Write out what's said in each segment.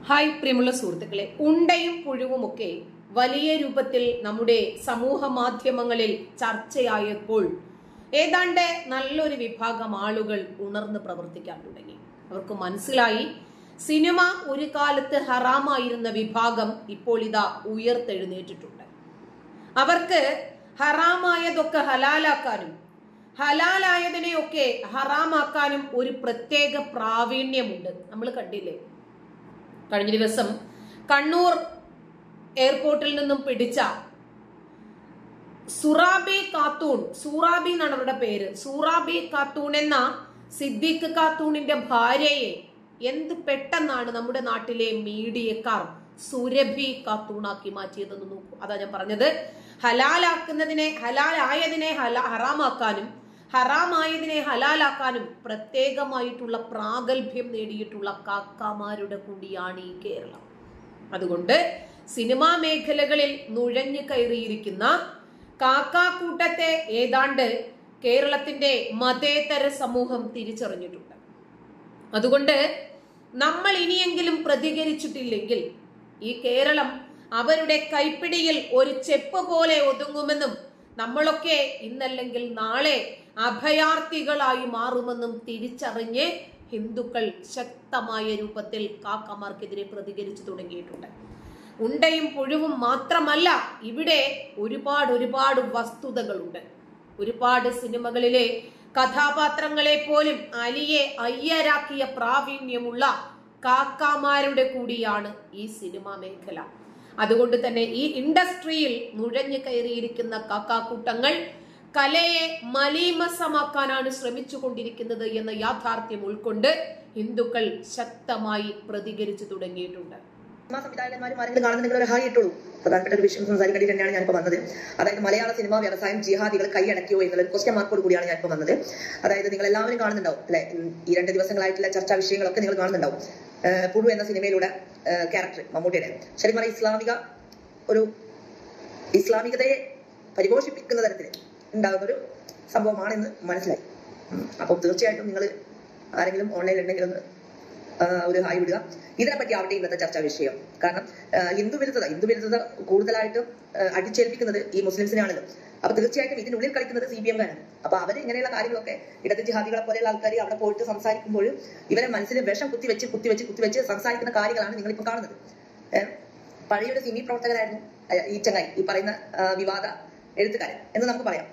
Hi പ്രിയമുള്ള സുഹൃത്തുക്കളെ ഉണ്ടയും പുഴുവുമൊക്കെ വലിയ രൂപത്തിൽ നമ്മുടെ സമൂഹ മാധ്യമങ്ങളിൽ ചർച്ചയായപ്പോൾ ഏതാണ്ട് നല്ലൊരു വിഭാഗം ആളുകൾ ഉണർന്ന് പ്രവർത്തിക്കാൻ തുടങ്ങി അവർക്ക് മനസ്സിലായി സിനിമ ഒരു കാലത്ത് ഹറാമായിരുന്ന വിഭാഗം ഇപ്പോൾ ഇതാ ഉയർത്തെഴുന്നേറ്റിട്ടുണ്ട് അവർക്ക് ഹറാമായതൊക്കെ ഹലാലാക്കാനും ഹലാലായതിനെയൊക്കെ ഹറാമാക്കാനും ഒരു പ്രത്യേക പ്രാവീണ്യമുണ്ട് നമ്മൾ കണ്ടില്ലേ കഴിഞ്ഞ ദിവസം കണ്ണൂർ എയർപോർട്ടിൽ നിന്നും പിടിച്ച സുറാബി കാത്തൂൺ സൂറാബി എന്നാണ് അവരുടെ പേര് സൂറാബി കാത്തൂൺ എന്ന സിദ്ദീഖ് കാത്തൂണിന്റെ ഭാര്യയെ എന്ത് പെട്ടെന്നാണ് നമ്മുടെ നാട്ടിലെ മീഡിയക്കാർ സുരഭി കാത്തൂണാക്കി മാറ്റിയതെന്ന് നോക്കൂ അതാ ഞാൻ പറഞ്ഞത് ഹലാലാക്കുന്നതിനെ ഹലാലായതിനെ ഹല ഹറാമാക്കാനും ഹറാമായതിനെ ഹലാലാക്കാനും പ്രത്യേകമായിട്ടുള്ള പ്രാഗൽഭ്യം നേടിയിട്ടുള്ള കാക്കാമാരുടെ കൂടിയാണ് ഈ കേരളം അതുകൊണ്ട് സിനിമാ മേഖലകളിൽ നുഴഞ്ഞു കയറിയിരിക്കുന്ന കാക്കാക്കൂട്ടത്തെ ഏതാണ്ട് കേരളത്തിന്റെ മതേതര സമൂഹം തിരിച്ചറിഞ്ഞിട്ടുണ്ട് അതുകൊണ്ട് നമ്മൾ ഇനിയെങ്കിലും പ്രതികരിച്ചിട്ടില്ലെങ്കിൽ ഈ കേരളം അവരുടെ കൈപ്പിടിയിൽ ഒരു ചെപ്പ് പോലെ ഒതുങ്ങുമെന്നും നമ്മളൊക്കെ ഇന്നല്ലെങ്കിൽ നാളെ അഭയാർത്ഥികളായി മാറുമെന്നും തിരിച്ചറിഞ്ഞ് ഹിന്ദുക്കൾ ശക്തമായ രൂപത്തിൽ കാക്കമാർക്കെതിരെ പ്രതികരിച്ചു തുടങ്ങിയിട്ടുണ്ട് ഉണ്ടയും പുഴുവും മാത്രമല്ല ഇവിടെ ഒരുപാട് ഒരുപാട് വസ്തുതകളുണ്ട് ഒരുപാട് സിനിമകളിലെ കഥാപാത്രങ്ങളെ പോലും അലിയെ അയ്യരാക്കിയ പ്രാവീണ്യമുള്ള കാക്കാമാരുടെ കൂടിയാണ് ഈ സിനിമാ മേഖല അതുകൊണ്ട് തന്നെ ഈ ഇൻഡസ്ട്രിയിൽ നുഴഞ്ഞു കയറിയിരിക്കുന്ന കാക്കാക്കൂട്ടങ്ങൾ കലയെ മലീമസമാക്കാനാണ് ശ്രമിച്ചു കൊണ്ടിരിക്കുന്നത് എന്ന യാഥാർത്ഥ്യം ഉൾക്കൊണ്ട് ഹിന്ദുക്കൾ ശക്തമായി പ്രതികരിച്ചു തുടങ്ങിയിട്ടുണ്ട് സിനിമാ സംവിധായകന്മാരും ആരെങ്കിലും കാണുന്നുണ്ടെങ്കിൽ ഒരു ഹായ് ഇട്ടോളൂ പ്രധാനപ്പെട്ട ഒരു വിഷയം സംസാരിക്കാൻ വേണ്ടി തന്നെയാണ് ഞാനിപ്പോൾ വന്നത് അതായത് മലയാള സിനിമാ വ്യവസായം ജിഹാദികൾ കൈയടക്കിയോ എന്നുള്ള ക്വസ്റ്റ്യൻ മാർക്കോട് കൂടിയാണ് ഞാനിപ്പോൾ വന്നത് അതായത് നിങ്ങൾ എല്ലാവരും കാണുന്നുണ്ടാവും അല്ലെ ഈ രണ്ട് ദിവസങ്ങളായിട്ടുള്ള ചർച്ചാ വിഷയങ്ങളൊക്കെ നിങ്ങൾ കാണുന്നുണ്ടാവും ഏഹ് പുഴു എന്ന സിനിമയിലൂടെ ക്യാരക്ടർ മമ്മൂട്ടിയുടെ ശരിക്കും പറഞ്ഞാൽ ഇസ്ലാമിക ഒരു ഇസ്ലാമികതയെ പരിപോഷിപ്പിക്കുന്ന തരത്തിൽ ഉണ്ടാകുന്ന ഒരു സംഭവമാണെന്ന് മനസ്സിലായി ഉം. അപ്പോൾ തീർച്ചയായിട്ടും നിങ്ങൾ ആരെങ്കിലും ഓൺലൈനിൽ ഉണ്ടെങ്കിൽ ഒന്ന് ആ, ഒരു ഹായ് വിടുക ഇതിനെപ്പറ്റി ആവട്ടെ ഇന്നത്തെ ചർച്ചാ വിഷയം കാരണം ആ, ഹിന്ദു വിരുദ്ധത ഹിന്ദു വിരുദ്ധത കൂടുതലായിട്ടും ആ, അടിച്ചേൽപ്പിക്കുന്നത് ഈ മുസ്ലിംസിനാണല്ലോ അപ്പൊ തീർച്ചയായിട്ടും ഇതിനുള്ളിൽ കളിക്കുന്നത് സി പി എംകാരാണ് അപ്പൊ അവർ ഇങ്ങനെയുള്ള കാര്യങ്ങളൊക്കെ ഇടത് ജിഹാദികളെ പോലെയുള്ള ആൾക്കാർ അവിടെ പോയിട്ട് സംസാരിക്കുമ്പോൾ ഇവരെ മനസ്സിൽ വിഷം കുത്തിവെച്ച് കുത്തിവെച്ച് കുത്തിവെച്ച് സംസാരിക്കുന്ന കാര്യങ്ങളാണ് നിങ്ങൾ ഇപ്പൊ കാണുന്നത് ഏഹ് പഴയൊരു സിനി പ്രവർത്തകരായിരുന്നു അഹ് ഈ ചങ്ങായി ഈ പറയുന്ന ആ, വിവാദ എഴുത്തുകാരൻ എന്ന് നമുക്ക് പറയാം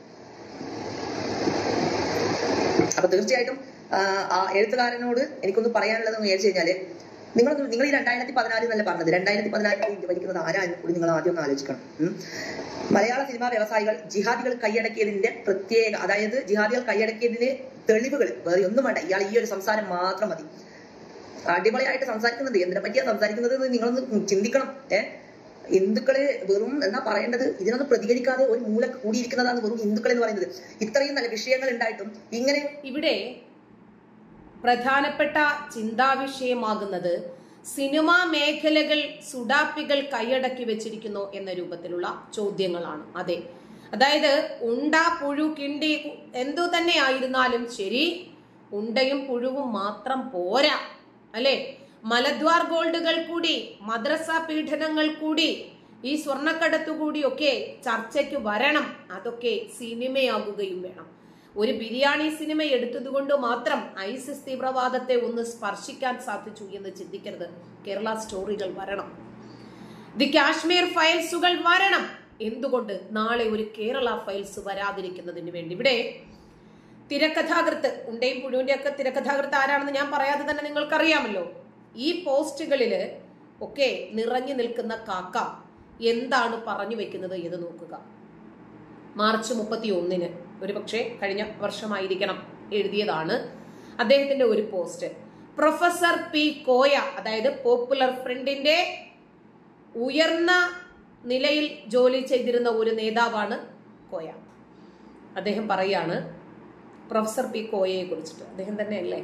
അപ്പൊ തീർച്ചയായിട്ടും ആ, ആ എഴുത്തുകാരനോട് എനിക്കൊന്ന് പറയാനുള്ളത് എന്ന് വിചാരിച്ചു കഴിഞ്ഞാല് നിങ്ങൾ നിങ്ങൾ ഈ രണ്ടായിരത്തി പതിനാല് എന്നല്ല പറഞ്ഞത് രണ്ടായിരത്തി പതിനാലിൽ ഇന്ത്യ ഭരിക്കുന്നത് ആരായെന്ന് കൂടി നിങ്ങൾ ആദ്യം ഒന്ന് ആലോചിക്കണം ഉം. മലയാള സിനിമാ വ്യവസായികൾ ജിഹാദികൾ കൈയടക്കിയതിന്റെ പ്രത്യേക അതായത് ജിഹാദികൾ കൈയടക്കിയതിന് തെളിവുകൾ വേറെ ഒന്നും വേണ്ട ഇയാൾ ഈ ഒരു സംസാരം മാത്രം മതി അടിപൊളിയായിട്ട് സംസാരിക്കുന്നുണ്ട് എന്തിനെ പറ്റിയാ സംസാരിക്കുന്നത് എന്ന് നിങ്ങളൊന്ന് ചിന്തിക്കണം ഏഹ് ഹിന്ദുക്കളെ വെറും എന്നാ പറയേണ്ടത് ഇതിനൊന്നും പ്രതികരിക്കാതെ ഒരു മൂല കൂടിയിരിക്കുന്നതാണ് വെറും ഹിന്ദുക്കൾ എന്ന് പറയുന്നത് ഇത്രയും നല്ല വിഷയങ്ങൾ ഉണ്ടായിട്ടും ഇങ്ങനെ ഇവിടെ പ്രധാനപ്പെട്ട ചിന്താവിഷയമാകുന്നത് സിനിമാ മേഖലകൾ സുഡാപ്പികൾ കൈയടക്കി വെച്ചിരിക്കുന്നു എന്ന രൂപത്തിലുള്ള ചോദ്യങ്ങളാണ് അതെ അതായത് ഉണ്ട പുഴു കിണ്ടി എന്തു തന്നെ ആയിരുന്നാലും ശരി ഉണ്ടയും പുഴുവും മാത്രം പോരാ അല്ലെ മലദ്വാർ ഗോൾഡുകൾ കൂടി മദ്രസ പീഡനങ്ങൾ കൂടി ഈ സ്വർണ്ണക്കടത്തു കൂടിയൊക്കെ ചർച്ചയ്ക്ക് വരണം അതൊക്കെ സിനിമയാകുകയും വേണം ഒരു ബിരിയാണി സിനിമ എടുത്തതുകൊണ്ട് മാത്രം ഐസിസ് തീവ്രവാദത്തെ ഒന്ന് സ്പർശിക്കാൻ സാധിച്ചു എന്ന് ചിന്തിക്കരുത് കേരള സ്റ്റോറികൾ വരണം ദി കാശ്മീർ ഫയൽസുകൾ വരണം എന്തുകൊണ്ട് നാളെ ഒരു കേരള ഫയൽസ് വരാതിരിക്കുന്നതിന് വേണ്ടി ഇവിടെ തിരക്കഥാകൃത്ത് ഉണ്ടയും പുഴുവിന്റെ ഒക്കെ തിരക്കഥാകൃത്ത് ആരാണെന്ന് ഞാൻ പറയാതെ തന്നെ നിങ്ങൾക്കറിയാമല്ലോ ഈ പോസ്റ്റുകളില് ഒക്കെ നിറഞ്ഞു നിൽക്കുന്ന കാക്ക എന്താണ് പറഞ്ഞു വെക്കുന്നത് എന്ന് നോക്കുക മാർച്ച് മുപ്പത്തി ഒന്നിന് ഒരു പക്ഷേ കഴിഞ്ഞ വർഷമായിരിക്കണം എഴുതിയതാണ് അദ്ദേഹത്തിന്റെ ഒരു പോസ്റ്റ് പ്രൊഫസർ പി കോയ അതായത് പോപ്പുലർ ഫ്രണ്ടിന്റെ ഉയർന്ന നിലയിൽ ജോലി ചെയ്തിരുന്ന ഒരു നേതാവാണ് കോയ അദ്ദേഹം പറയാണ് പ്രൊഫസർ പി കോയയെ കുറിച്ചിട്ട് അദ്ദേഹം തന്നെയല്ലേ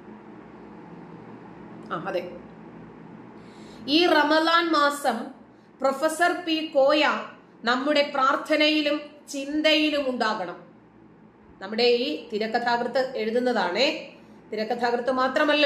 ആ അതെ ഈ റമലാൻ മാസം പ്രൊഫസർ പി കോയ നമ്മുടെ പ്രാർത്ഥനയിലും ചിന്തയിലും ഉണ്ടാകണം നമ്മുടെ ഈ തിരക്കഥാകൃത്ത് എഴുതുന്നതാണേ തിരക്കഥാകൃത്ത് മാത്രമല്ലല്ലോ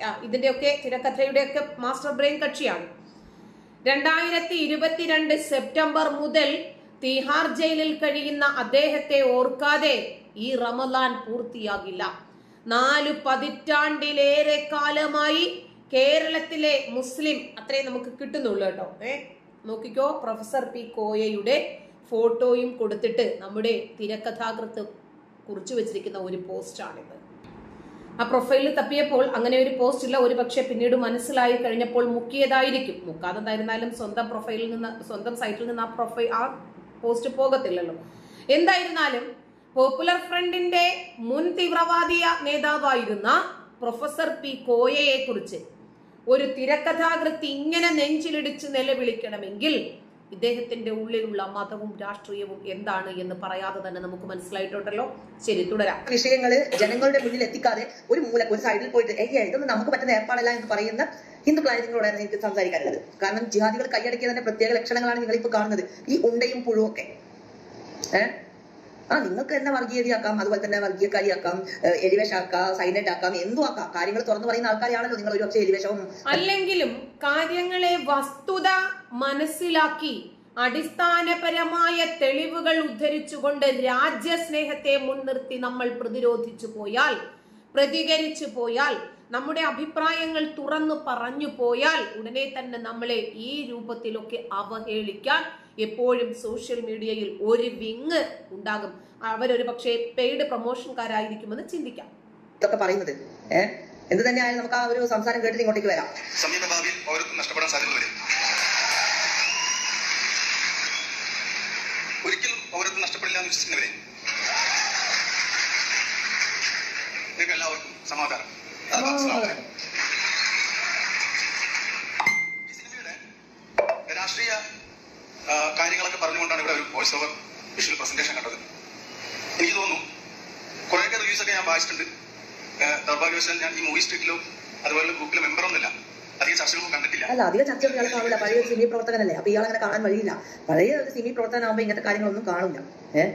ആ, ഇതിന്റെയൊക്കെ തിരക്കഥയുടെയൊക്കെ മാസ്റ്റർ ബ്രെയിൻ കക്ഷിയാണ് രണ്ടായിരത്തി ഇരുപത്തിരണ്ട് സെപ്റ്റംബർ മുതൽ തിഹാർ ജയിലിൽ കഴിയുന്ന അദ്ദേഹത്തെ ഓർക്കാതെ ഈ റമദാൻ പൂർത്തിയാകില്ല നാലു പതിറ്റാണ്ടിലേറെ കാലമായി കേരളത്തിലെ മുസ്ലിം അത്രേ നമുക്ക് കിട്ടുന്നുള്ളൂ കേട്ടോ ഏ നോക്കിക്കോ പ്രൊഫസർ പി കോയയുടെ ഫോട്ടോയും കൊടുത്തിട്ട് നമ്മുടെ തിരക്കഥാകൃത്ത് കുറിച്ചു വെച്ചിരിക്കുന്ന ഒരു പോസ്റ്റാണിത് ആ പ്രൊഫൈലിൽ തപ്പിയപ്പോൾ അങ്ങനെ ഒരു പോസ്റ്റ് ഇല്ല ഒരു പക്ഷേ പിന്നീട് മനസ്സിലായി കഴിഞ്ഞപ്പോൾ മുക്കിയതായിരിക്കും മുക്കാതെന്തായിരുന്നാലും സ്വന്തം പ്രൊഫൈലിൽ നിന്ന് സ്വന്തം സൈറ്റിൽ നിന്ന് ആ പ്രൊഫൈൽ ആ പോസ്റ്റ് പോകത്തില്ലല്ലോ എന്തായിരുന്നാലും പോപ്പുലർ ഫ്രണ്ടിന്റെ മുൻ തീവ്രവാദിയ നേതാവായിരുന്ന പ്രൊഫസർ പി കോയയെ കുറിച്ച് ഒരു തിരക്കഥാകൃത്ത് ഇങ്ങനെ നെഞ്ചിലിടിച്ച് നിലവിളിക്കണമെങ്കിൽ ഇദ്ദേഹത്തിന്റെ ഉള്ളിലുള്ള മതവും രാഷ്ട്രീയവും എന്താണ് എന്ന് പറയാതെ തന്നെ നമുക്ക് മനസ്സിലായിട്ടുണ്ടല്ലോ ശരി തുടരാം വിഷയങ്ങൾ ജനങ്ങളുടെ മുന്നിൽ എത്തിക്കാതെ ഒരു മൂല ഒരു സൈഡിൽ പോയിട്ട് ഏയ്യ ഇതൊന്നും നമുക്ക് പറ്റുന്ന ഏർപ്പാടല്ല എന്ന് പറയുന്ന ഹിന്ദുക്കളായ നിങ്ങളോടാണ് എനിക്ക് സംസാരിക്കാനുള്ളത് കാരണം ജിഹാദികൾ കൈയടക്കിയതിന്റെ പ്രത്യേക ലക്ഷണങ്ങളാണ് നിങ്ങൾ ഇപ്പോൾ കാണുന്നത് ഈ ഉണ്ടയും പുഴുവൊക്കെ ഏഹ് ആ നിങ്ങൾക്ക് തന്നെ വർഗീയതയാക്കാം അതുപോലെ തന്നെ വർഗീയക്കാരിയാക്കാം ഏഹ് എലിവേഷാക്കാം സൈലന്റ് ആക്കാം എന്തും ആക്കാം കാര്യങ്ങൾ തുറന്നു പറയുന്ന ആൾക്കാരാണല്ലോ നിങ്ങൾ ഒരുപക്ഷെ എലിവേഷവും അല്ലെങ്കിലും കാര്യങ്ങളെ വസ്തുത മനസ്സിലാക്കി അടിസ്ഥാനപരമായ തെളിവുകൾ ഉദ്ധരിച്ചുകൊണ്ട് രാജ്യസ്നേഹത്തെ മുൻനിർത്തി നമ്മൾ പ്രതിരോധിച്ചു പോയാൽ പ്രതികരിച്ചു പോയാൽ നമ്മുടെ അഭിപ്രായങ്ങൾ തുറന്നു പറഞ്ഞു പോയാൽ ഉടനെ തന്നെ നമ്മളെ ഈ രൂപത്തിലൊക്കെ അവഹേളിക്കാൻ എപ്പോഴും സോഷ്യൽ മീഡിയയിൽ ഒരു വിങ് ഉണ്ടാകും അവരൊരു പക്ഷേ പെയ്ഡ് പ്രൊമോഷൻകാരായിരിക്കുമെന്ന് ചിന്തിക്കാം ഇതൊക്കെ പറയുന്നത് ഏഹ് എന്ത് തന്നെയായാലും നമുക്ക് ആ ഒരു സംസാരം കേട്ടിട്ട് ഇങ്ങോട്ടേക്ക് വരാം സമീപ ഭാവിയിൽ പൗരത്വം നഷ്ടപ്പെടാൻ സാധ്യത വരും ഒരിക്കലും പൗരത്വം നഷ്ടപ്പെടില്ല എന്ന് വിശ്വസിക്കുന്നവരെ നിങ്ങൾക്ക് എല്ലാവർക്കും സമാധാനം അസ്സലാമു അലൈക്കും. ഈ സിനിമയുടെ രാഷ്ട്രീയ ആ, കാര്യങ്ങളൊക്കെ പറഞ്ഞുകൊണ്ടാണ് ഇവിടെ ഒരു വോയിസ് ഓവർ വിഷ്വൽ പ്രസന്റേഷൻ കണ്ടത് എനിക്ക് തോന്നുന്നു കുറേയൊക്കെ റിവ്യൂസ് ഒക്കെ ഞാൻ വായിച്ചിട്ടുണ്ട് ആ, ദൗർഭാഗ്യവശാൽ ഞാൻ ഈ മൂവി സ്ട്രീറ്റിലോ അതുപോലെ ഗ്രൂപ്പിലെ മെമ്പറൊന്നുമില്ല അധികം ചർച്ചകളൊന്നും കണ്ടിട്ടില്ല അല്ല അധികം ചർച്ച ഇയാൾ കാണില്ല പഴയ ഒരു സിമി പ്രവർത്തകനല്ലേ അപ്പൊ ഇയാൾ അങ്ങനെ കാണാൻ വഴിയില്ല പഴയ ഒരു സിമി പ്രവർത്തകനാകുമ്പോ ഇങ്ങനത്തെ കാര്യങ്ങളൊന്നും കാണില്ല ഏഹ്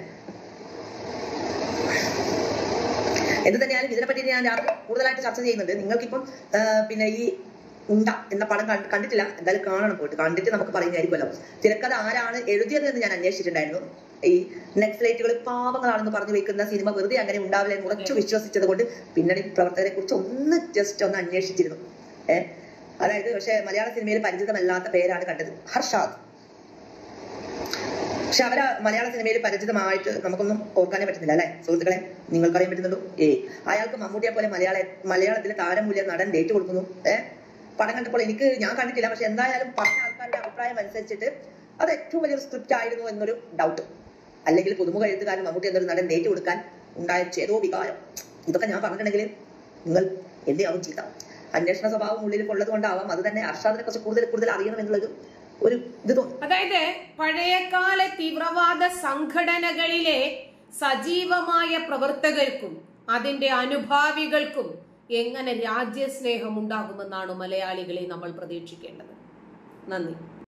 എന്ത് തന്നെയാലും ഇതിനെപ്പറ്റി ഞാൻ രാത്രി കൂടുതലായിട്ട് ചർച്ച ചെയ്യുന്നുണ്ട് നിങ്ങൾക്കിപ്പം ആ, പിന്നെ ഈ ഉണ്ട എന്ന പടം കണ്ട്- കണ്ടിട്ടില്ല എന്തായാലും കാണണം പോയിട്ട് കണ്ടിട്ട് നമുക്ക് പറയുന്നതായിരിക്കുമല്ലോ തിരക്കഥ ആരാണ് എഴുതിയത് എന്ന് ഞാൻ അന്വേഷിച്ചിട്ടുണ്ടായിരുന്നു ഈ നെറ്റ്ഫ്ലൈറ്റുകൾ പാവങ്ങളാണെന്ന് പറഞ്ഞു വെക്കുന്ന സിനിമ വെറുതെ അങ്ങനെ ഉണ്ടാവില്ല എന്ന് ഉറച്ചു വിശ്വസിച്ചത് കൊണ്ട് പിന്നണി പ്രവർത്തകരെ കുറിച്ച് ഒന്ന് ജസ്റ്റ് ഒന്ന് അന്വേഷിച്ചിരുന്നു ഏഹ് അതായത് പക്ഷെ മലയാള സിനിമയിൽ പരിചിതമല്ലാത്ത പേരാണ് കണ്ടത് ഹർഷാദ് പക്ഷെ അവര് മലയാള സിനിമയിൽ പരിചിതമായിട്ട് നമുക്കൊന്നും ഓർക്കാനേ പറ്റുന്നില്ല അല്ലെ സുഹൃത്തുക്കളെ നിങ്ങൾക്കറിയാൻ പറ്റുന്നുണ്ടോ ഏ അയാൾക്ക് മമ്മൂട്ടിയെ പോലെ മലയാള മലയാളത്തിലെ താരമൂല്യ നടൻ ഡേറ്റ് കൊടുക്കുന്നു ഏഹ് പടം കണ്ടപ്പോൾ എനിക്ക് ഞാൻ കണ്ടിട്ടില്ല പക്ഷെ എന്തായാലും പറഞ്ഞ ആൾക്കാരുടെ അഭിപ്രായം അനുസരിച്ചിട്ട് അത് ഏറ്റവും വലിയൊരു സ്ക്രിപ്റ്റ് ആയിരുന്നു എന്നൊരു ഡൗട്ട് അല്ലെങ്കിൽ പുതുമുഖ എഴുത്തുകാരൻ മമ്മൂട്ടി എന്നൊരു നടൻ ഡേറ്റ് കൊടുക്കാൻ ഉണ്ടായ ചേതോ വികാരം ഇതൊക്കെ ഞാൻ പറഞ്ഞിട്ടുണ്ടെങ്കിൽ നിങ്ങൾ എന്തെയാവും ചെയ്ത അന്വേഷണ സ്വഭാവം ഉള്ളിൽ ഉള്ളത് കൊണ്ടാവാം അത് തന്നെ അർഷാദിനെ കുറിച്ച് കൂടുതൽ കൂടുതൽ അറിയണം എന്നുള്ളൊരു ഒരു ഇത് തോന്നി അതായത് പഴയകാല തീവ്രവാദ സംഘടനകളിലെ സജീവമായ പ്രവർത്തകർക്കും അതിന്റെ അനുഭാവികൾക്കും എങ്ങനെ രാജ്യസ്നേഹം ഉണ്ടാകുമെന്നാണ് മലയാളികളെ നമ്മൾ പ്രതീക്ഷിക്കേണ്ടത് നന്ദി